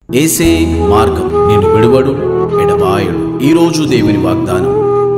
ఏసే మార్గం నేను విడువడు ఎడబాయడు ఈరోజు దేవుని వాగ్దానం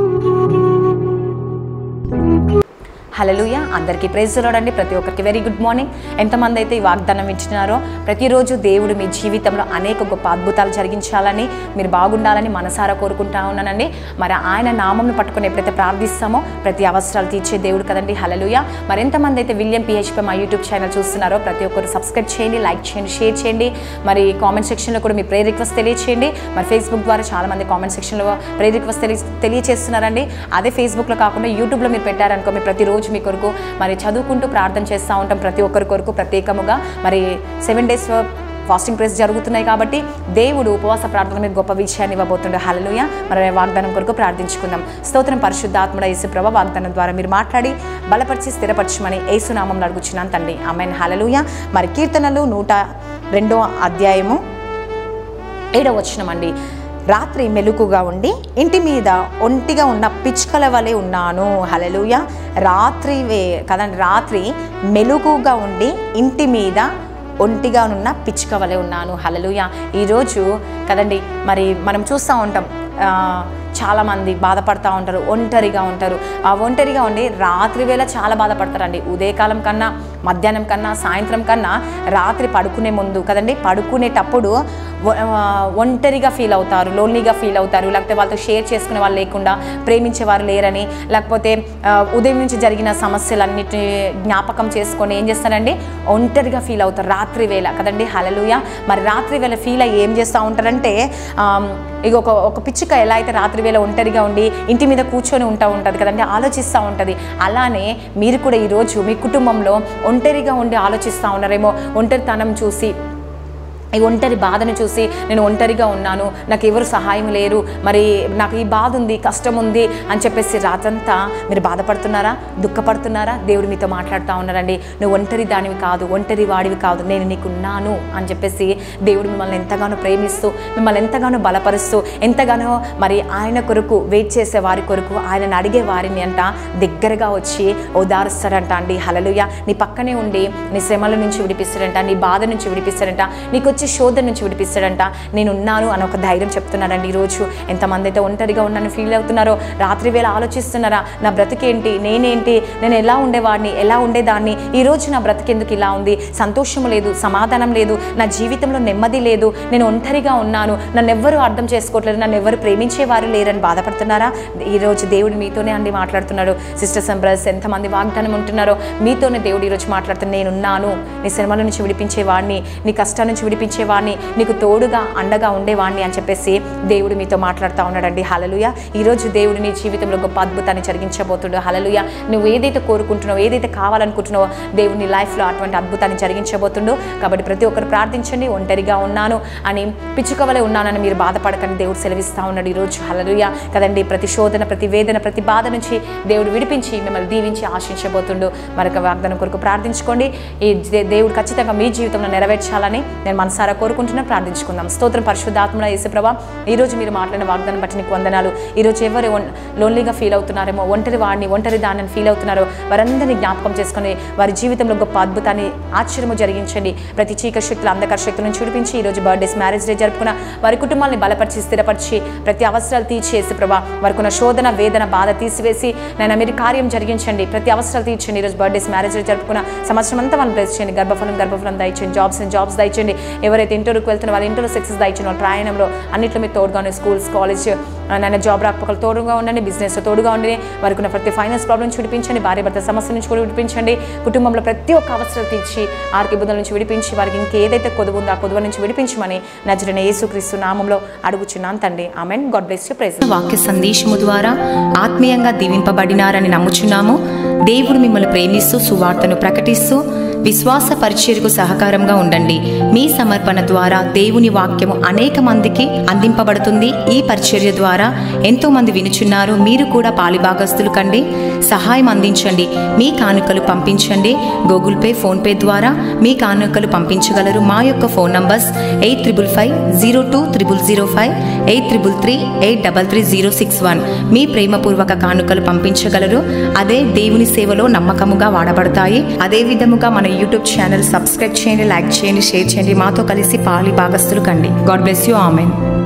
హలలుయ అందరికీ ప్రైజ్ చూడండి ప్రతి ఒక్కరికి వెరీ గుడ్ మార్నింగ్ ఎంతమంది అయితే ఈ వాగ్దానం ఇచ్చినారో ప్రతిరోజు దేవుడు మీ జీవితంలో అనేక గొప్ప అద్భుతాలు జరిగించాలని మీరు బాగుండాలని మనసారా కోరుకుంటా ఉన్నానండి మరి ఆయన నామంను పట్టుకొని ఎప్పుడైతే ప్రార్థిస్తామో ప్రతి అవసరాలు తీర్చే దేవుడు కదండి హలలుయ మరి ఎంతమంది అయితే విలియం పిహెచ్పి మా యూట్యూబ్ ఛానల్ చూస్తున్నారో ప్రతి ఒక్కరు సబ్స్క్రైబ్ చేయండి లైక్ చేయండి షేర్ చేయండి మరి కామెంట్ సెక్షన్లో కూడా మీ ప్రే రిక్వెస్ట్ తెలియచేయండి మరి ఫేస్బుక్ ద్వారా చాలా మంది కామెంట్ సెక్షన్లో ప్రే రిక్వెస్ట్ తెలియ తెలియచేస్తున్నారండి అదే ఫేస్బుక్లో కాకుండా యూట్యూబ్లో మీరు పెట్టారనుకో మీ ప్రతిరోజు మీ కొరకు మరి చదువుకుంటూ ప్రార్థన చేస్తూ ఉంటాం ప్రతి ఒక్కరి కొరకు ప్రత్యేకముగా మరి సెవెన్ డేస్ ఫాస్టింగ్ ప్రేస్ జరుగుతున్నాయి కాబట్టి దేవుడు ఉపవాస ప్రార్థన మీద గొప్ప విషయాన్ని ఇవ్వబోతుండే హలలుయ మరి వాగ్దానం కొరకు ప్రార్థించుకుందాం స్తోత్రం పరిశుద్ధాత్మడ యేసుప్రభ వాగ్దానం ద్వారా మీరు మాట్లాడి బలపరిచి స్థిరపరచమని యేసునామం అడుగుచున్నాను తండ్రి ఆమెన్ హలలుయ మరి కీర్తనలు నూట రెండో అధ్యాయము ఏడవ వచనమండి రాత్రి మెలుకుగా ఉండి ఇంటి మీద ఒంటిగా ఉన్న పిచ్చుకల వలె ఉన్నాను హలలుయ రాత్రి వే కదండి రాత్రి మెలుగుగా ఉండి ఇంటి మీద ఒంటిగా ఉన్న పిచ్చుక వలె ఉన్నాను హలలుయ ఈరోజు కదండి మరి మనం చూస్తూ ఉంటాం ఆ, చాలామంది బాధపడతా ఉంటారు ఒంటరిగా ఉంటారు ఆ ఒంటరిగా ఉండి రాత్రి వేళ చాలా బాధపడతారండి ఉదయకాలం కన్నా మధ్యాహ్నం కన్నా సాయంత్రం కన్నా రాత్రి పడుకునే ముందు కదండి పడుకునేటప్పుడు ఒ- ఆ, ఒంటరిగా ఫీల్ అవుతారు లోన్లీగా ఫీల్ అవుతారు లేకపోతే వాళ్ళతో షేర్ చేసుకునే వాళ్ళు లేకుండా ప్రేమించేవారు లేరని లేకపోతే ఆ, ఉదయం నుంచి జరిగిన సమస్యలన్నిటి జ్ఞాపకం చేసుకొని ఏం చేస్తారండి ఒంటరిగా ఫీల్ అవుతారు రాత్రి వేళ కదండి హలలుయ మరి రాత్రి వేళ ఫీల్ అయ్యి ఏం చేస్తూ ఉంటారంటే ఆమ్, ఇక ఒక ఒక పిచ్చుక ఎలా అయితే రాత్రి వేళ ఒంటరిగా ఉండి ఇంటి మీద కూర్చొని ఉంటా ఉంటుంది కదండి ఆలోచిస్తూ ఉంటుంది అలానే మీరు కూడా ఈరోజు మీ కుటుంబంలో ఒంటరిగా ఉండి ఆలోచిస్తూ ఉన్నారేమో ఒంటరితనం చూసి ఈ ఒంటరి బాధను చూసి నేను ఒంటరిగా ఉన్నాను నాకు ఎవరు సహాయం లేరు మరి నాకు ఈ బాధ ఉంది కష్టం ఉంది అని చెప్పేసి రాత్రంతా మీరు బాధపడుతున్నారా దుఃఖపడుతున్నారా దేవుడు మీతో మాట్లాడుతూ ఉన్నారండి నువ్వు ఒంటరి దానివి కాదు ఒంటరి వాడివి కాదు నేను నీకున్నాను అని చెప్పేసి దేవుడు మిమ్మల్ని ఎంతగానో ప్రేమిస్తూ మిమ్మల్ని ఎంతగానో బలపరుస్తూ ఎంతగానో మరి ఆయన కొరకు వెయిట్ చేసే వారి కొరకు ఆయనను అడిగే వారిని అంట దగ్గరగా వచ్చి ఓదారుస్తాడంట అండి హలలుయ నీ పక్కనే ఉండి నీ శ్రమల నుంచి విడిపిస్తాడంట నీ బాధ నుంచి విడిపిస్తాడంట నీకు వచ్చే శోధన నుంచి విడిపిస్తాడంట నేను ఉన్నాను అని ఒక ధైర్యం చెప్తున్నాడండి ఈరోజు ఎంతమంది అయితే ఒంటరిగా ఉన్నాను ఫీల్ అవుతున్నారో రాత్రి వేళ ఆలోచిస్తున్నారా నా బ్రతికేంటి నేనేంటి నేను ఎలా ఉండేవాడిని ఎలా ఉండేదాన్ని ఈ రోజు నా బ్రతికెందుకు ఇలా ఉంది సంతోషం లేదు సమాధానం లేదు నా జీవితంలో నెమ్మది లేదు నేను ఒంటరిగా ఉన్నాను నన్ను ఎవ్వరూ అర్థం చేసుకోవట్లేదు నన్ను ఎవరు ప్రేమించేవారు లేరని బాధపడుతున్నారా ఈరోజు దేవుడు మీతోనే అండి మాట్లాడుతున్నాడు సిస్టర్స్ అండ్ బ్రదర్స్ ఎంతమంది వాగ్దానం ఉంటున్నారో మీతోనే దేవుడు ఈరోజు మాట్లాడుతున్నా నేనున్నాను నీ శ్రమల నుంచి విడిపించేవాడిని నీ కష్టాల నుంచి విడిపించేవాడిని నీకు తోడుగా అండగా ఉండేవాడిని అని చెప్పేసి దేవుడు మీతో మాట్లాడుతూ ఉన్నాడండి హలలుయ ఈరోజు దేవుడు నీ జీవితంలో గొప్ప అద్భుతాన్ని జరిగించబోతుండో హలలుయ నువ్వు ఏదైతే కోరుకుంటున్నావో ఏదైతే కావాలనుకుంటున్నావో దేవుడు నీ లైఫ్లో అటువంటి అద్భుతాన్ని జరిగించబోతుండో కాబట్టి ప్రతి ఒక్కరు ప్రార్థించండి ఒంటరిగా ఉన్నాను అని పిచ్చుక వలె ఉన్నానని మీరు బాధపడకని దేవుడు సెలవిస్తూ ఉన్నాడు ఈరోజు హలలుయ కదండి ప్రతి శోధన ప్రతి వేదన ప్రతి బాధ నుంచి దేవుడు విడిపించి మిమ్మల్ని దీవించి ఆశించబోతుండు మరొక వాగ్దానం కొరకు ప్రార్థించుకోండి ఈ దే- దేవుడు ఖచ్చితంగా మీ జీవితంలో నెరవేర్చాలని నేను మనసారా కోరుకుంటున్నా ప్రార్థించుకుందాం స్తోత్రం పరిశుద్ధాత్మల యేసుప్రభ ఈరోజు మీరు మాట్లాడిన వాగ్దానం బట్టి నీకు వందనాలు ఈరోజు ఎవరు ఒన్- లోన్లీగా ఫీల్ అవుతున్నారేమో ఒంటరి వాడిని ఒంటరి దాన్ని ఫీల్ అవుతున్నారో వారందరినీ జ్ఞాపకం చేసుకొని వారి జీవితంలో గొప్ప అద్భుతాన్ని ఆశ్చర్యము జరిగించండి ప్రతి చీకటి శక్తులు అంధకార శక్తుల నుంచి విడిపించి ఈరోజు బర్త్డేస్ మ్యారేజ్ డే జరుపుకున్న వారి కుటుంబాన్ని బలపరిచి స్థిరపరిచి ప్రతి అవసరాలు తీర్చేసి ప్రభా వారికి ఉన్న శోధన వేదన బాధ తీసివేసి నేను మీరు కార్యం జరిగించండి ప్రతి అవసరాలు తీర్చండి ఈరోజు బర్త్డేస్ మ్యారేజ్ డే జరుపుకున్న సంవత్సరం అంతా వాళ్ళు బ్లెస్ చేయండి గర్భఫలం గర్భఫలం దయచేయండి జాబ్స్ జాబ్స్ దయచేయండి ఎవరైతే ఇంటర్వ్యూకి వెళ్తున్న వాళ్ళ ఇంటర్లో సక్సెస్ దయచేయండి వాళ్ళ ప్రయాణంలో అన్నింటిలో మీరు తోడుగా ఉండండి స్కూల్స్ కాలేజ్ నన్ను జాబ్ రాకపోకలు తోడుగా ఉండండి బిజినెస్ తోడుగా ఉండండి వారికి ఉన్న ప్రతి ఫైనాన్స్ ప్రాబ్లం నుంచి విడిపించండి భార్య భర్త సమస్య నుంచి కూడా విడిపించండి కుటుంబంలో ప్రతి ఒక్క అవసరం తీర్చి ఆర్థిక ఇబ్బందుల నుంచి విడిపించి వారికి ఇంకేదైతే కొదువు ఉందో ఆ కొదువ నుంచి విడిపించమని నజరన యేసుక్రీస్తు నామంలో అడుగుచున్నాను తండ్రి amen God bless you praise వాక్య సందేశము ద్వారా ఆత్మీయంగా దీవింపబడినారని నమ్ముచున్నాము దేవుడు మిమ్మల్ని ప్రేమిస్తూ సువార్తను ప్రకటిస్తూ విశ్వాస పరిచర్యకు సహకారంగా ఉండండి మీ సమర్పణ ద్వారా దేవుని వాక్యము అనేక మందికి అందింపబడుతుంది ఈ పరిచర్య ద్వారా ఎంతో మంది వినుచున్నారు మీరు కూడా పాలిభాగస్తులు కండి సహాయం అందించండి మీ కానుకలు పంపించండి గూగుల్ పే ఫోన్ పే ద్వారా మీ కానుకలు పంపించగలరు మా యొక్క phone numbers eight triple five zero two triple zero five eight triple three eight double three zero six one మీ ప్రేమపూర్వక కానుకలు పంపించగలరు అదే దేవుని సేవలో నమ్మకముగా వాడబడతాయి అదే విధముగా మన మన యూట్యూబ్ ఛానల్ సబ్స్క్రైబ్ చేయండి లైక్ చేయండి షేర్ చేయండి మాతో కలిసి పాలి భాగస్తులు కండి గాడ్ బ్లెస్ యూ ఆమెన్